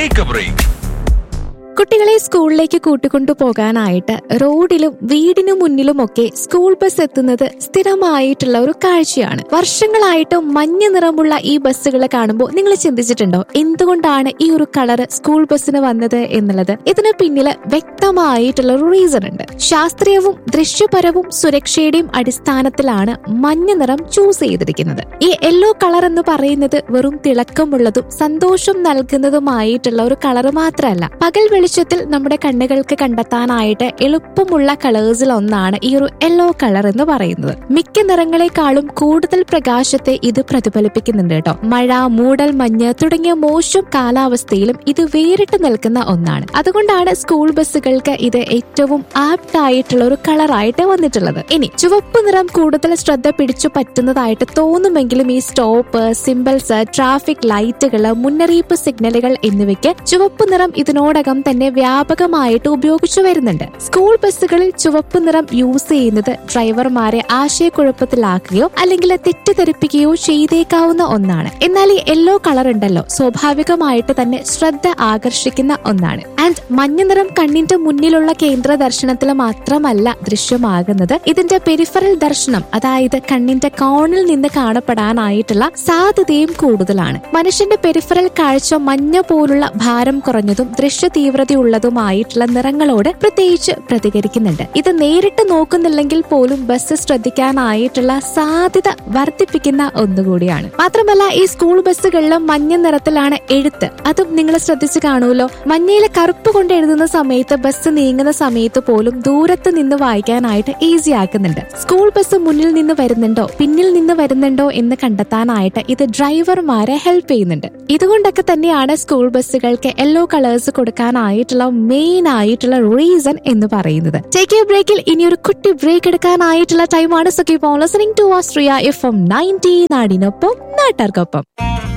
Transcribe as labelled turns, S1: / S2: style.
S1: take A break
S2: കുട്ടികളെ സ്കൂളിലേക്ക് കൂട്ടിക്കൊണ്ടു പോകാനായിട്ട് റോഡിലും വീടിനു മുന്നിലുമൊക്കെ സ്കൂൾ ബസ് എത്തുന്നത് സ്ഥിരമായിട്ടുള്ള ഒരു കാഴ്ചയാണ് വർഷങ്ങളായിട്ട് മഞ്ഞ നിറമുള്ള ഈ ബസ്സുകൾ കാണുമ്പോൾ നിങ്ങൾ ചിന്തിച്ചിട്ടുണ്ടോ എന്തുകൊണ്ടാണ് ഈ ഒരു കളറ് സ്കൂൾ ബസ്സിന് വന്നത് എന്നുള്ളത് ഇതിന് പിന്നില് വ്യക്തമായിട്ടുള്ള ഒരു റീസൺ ഉണ്ട് ശാസ്ത്രീയവും ദൃശ്യപരവും സുരക്ഷയുടെയും അടിസ്ഥാനത്തിലാണ് മഞ്ഞ നിറം ചൂസ് ചെയ്തിരിക്കുന്നത് ഈ യെല്ലോ കളർ എന്ന് പറയുന്നത് വെറും തിളക്കമുള്ളതും സന്തോഷം നൽകുന്നതുമായിട്ടുള്ള ഒരു കളർ മാത്രമല്ല പകൽ വെളിച്ചത്തിൽ നമ്മുടെ കണ്ണുകൾക്ക് കണ്ടെത്താനായിട്ട് എളുപ്പമുള്ള കളേഴ്സിൽ ഒന്നാണ് ഈ ഒരു യെല്ലോ കളർ എന്ന് പറയുന്നത് മിക്ക നിറങ്ങളെക്കാളും കൂടുതൽ പ്രകാശത്തെ ഇത് പ്രതിഫലിപ്പിക്കുന്നുണ്ട് കേട്ടോ മഴ മൂടൽ മഞ്ഞ് തുടങ്ങിയ മോശം കാലാവസ്ഥയിലും ഇത് വേറിട്ട് നിൽക്കുന്ന ഒന്നാണ് അതുകൊണ്ടാണ് സ്കൂൾ ബസ്സുകൾക്ക് ഇത് ഏറ്റവും ആപ്റ്റ് ആയിട്ടുള്ള ഒരു കളറായിട്ട് വന്നിട്ടുള്ളത് ഇനി ചുവപ്പ് നിറം കൂടുതൽ ശ്രദ്ധ പിടിച്ചു പറ്റുന്നതായിട്ട് തോന്നുമെങ്കിലും ഈ സ്റ്റോപ്പ് സിമ്പിൾസ് ട്രാഫിക് ലൈറ്റുകൾ മുന്നറിയിപ്പ് സിഗ്നലുകൾ എന്നിവയ്ക്ക് ചുവപ്പ് നിറം ഇതിനോടകം തന്നെ വ്യാപകമായിട്ട് ഉപയോഗിച്ചു വരുന്നുണ്ട് സ്കൂൾ ബസ്സുകളിൽ ചുവപ്പ് നിറം യൂസ് ചെയ്യുന്നത് ഡ്രൈവർമാരെ ആശയക്കുഴപ്പത്തിലാക്കുകയോ അല്ലെങ്കിൽ തെറ്റിദ്ധരിപ്പിക്കുകയോ ചെയ്തേക്കാവുന്ന ഒന്നാണ് എന്നാൽ ഈ യെല്ലോ കളർ ഉണ്ടല്ലോ സ്വാഭാവികമായിട്ട് തന്നെ ശ്രദ്ധ ആകർഷിക്കുന്ന ഒന്നാണ് ആൻഡ് മഞ്ഞ നിറം കണ്ണിന്റെ മുന്നിലുള്ള കേന്ദ്ര ദർശനത്തിൽ മാത്രമല്ല ദൃശ്യമാകുന്നത് ഇതിന്റെ പെരിഫറൽ ദർശനം അതായത് കണ്ണിന്റെ കോണിൽ നിന്ന് കാണപ്പെടാനായിട്ടുള്ള സാധ്യതയും കൂടുതലാണ് മനുഷ്യന്റെ പെരിഫറൽ കാഴ്ച മഞ്ഞ പോലുള്ള ഭാരം കുറഞ്ഞതും ദൃശ്യ തീവ്രതയുള്ളതുമായിട്ടുള്ള നിറങ്ങളോട് പ്രത്യേകിച്ച് പ്രതികരിക്കുന്നുണ്ട് ഇത് നേരിട്ട് നോക്കുന്നില്ലെങ്കിൽ പോലും ബസ് ശ്രദ്ധിക്കാനായിട്ടുള്ള സാധ്യത വർദ്ധിപ്പിക്കുന്ന ഒന്നുകൂടിയാണ് മാത്രമല്ല ഈ സ്കൂൾ ബസ്സുകളിലും മഞ്ഞ നിറത്തിലാണ് എഴുത്ത് അതും നിങ്ങൾ ശ്രദ്ധിച്ചു കാണുമല്ലോ മഞ്ഞയിലെ കറുപ്പ് കൊണ്ട് എഴുതുന്ന സമയത്ത് ബസ് നീങ്ങുന്ന സമയത്ത് പോലും ദൂരത്ത് നിന്ന് വായിക്കാനായിട്ട് ഈസി ആക്കുന്നുണ്ട് സ്കൂൾ ബസ് മുന്നിൽ നിന്ന് വരുന്നുണ്ടോ പിന്നിൽ നിന്ന് വരുന്നുണ്ടോ എന്ന് കണ്ടെത്താനായിട്ട് ഇത് ഡ്രൈവർമാരെ ഹെൽപ്പ് ചെയ്യുന്നുണ്ട് ഇതുകൊണ്ടൊക്കെ തന്നെയാണ് സ്കൂൾ ബസ്സുകൾക്ക് യെല്ലോ കളേഴ്സ് കൊടുക്കാനായിട്ടുള്ള മെയിൻ ആയിട്ടുള്ള റീസൺ എന്ന് പറയുന്നത് ടേക്ക് എ ബ്രേക്കിൽ ഇനി ഒരു കുട്ടി ബ്രേക്ക് എടുക്കാനായിട്ടുള്ള ടൈമാണ് so keep on listening to ആസ്ട്രിയ എഫ് എം നയൻറ്റി നാടിനൊപ്പം നാട്ടാർക്കൊപ്പം